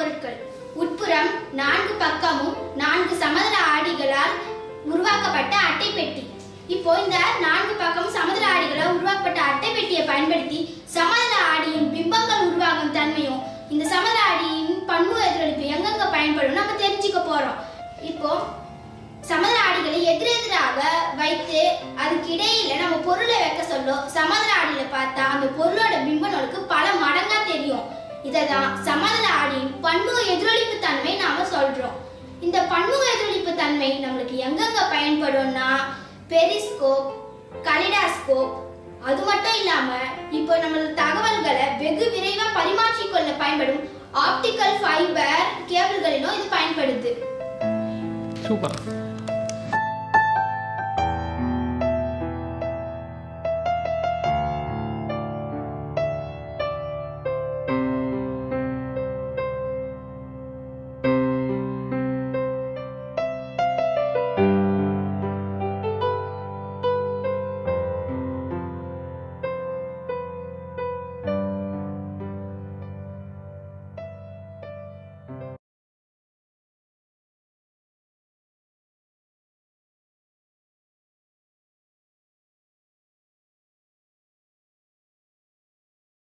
பொருட்கள் உட்புறம் நான்கு பக்கமும் நான்கு சமதள ஆடிகளால் உருவாக்கப்பட்ட அட்டை பெட்டி இப்போ இந்த நான்கு பக்கம் சமதள ஆடிகளால் உருவாக்கப்பட்ட அட்டை பெட்டியை பயன்படுத்தி சமதள ஆடியின் பிம்பங்கள் உருவாகும் தன்மையும் இந்த சமதள ஆடியின் பன்முக எதிரொலிப்பு எங்கெங்க பயன்படும் நம்ம தெரிஞ்சுக்க போறோம் இப்போ சமதள ஆடிகளை எதிரெதிராக வைத்து அதுக்கு இடையில நம்ம பொருளை வைக்க சொல்லும் சமதள ஆடியில பார்த்தா அந்த பொருளோட பிம்பம் நமக்கு பல மடங்கா தெரியும் இததான் சமதள ஆடியின் பன்முக எதிரொலிப்பு தன்மை நாம சொல்றோம் இந்த பன்முக எதிரொலிப்பு தன்மை நம்மளுக்கு எங்கெங்க பயன்படும்னா பெரிஸ்கோப் கலிடாஸ்கோப் அது மட்டும் இல்லாம இப்போ நம்ம தகவல்களை வெகு விரைவா பரிமாற்றிக் கொள்ள பயன்படும் ஆப்டிக்கல் ஃபைபர் கேபிள்களிலும் இது பயன்படுது சூப்பர்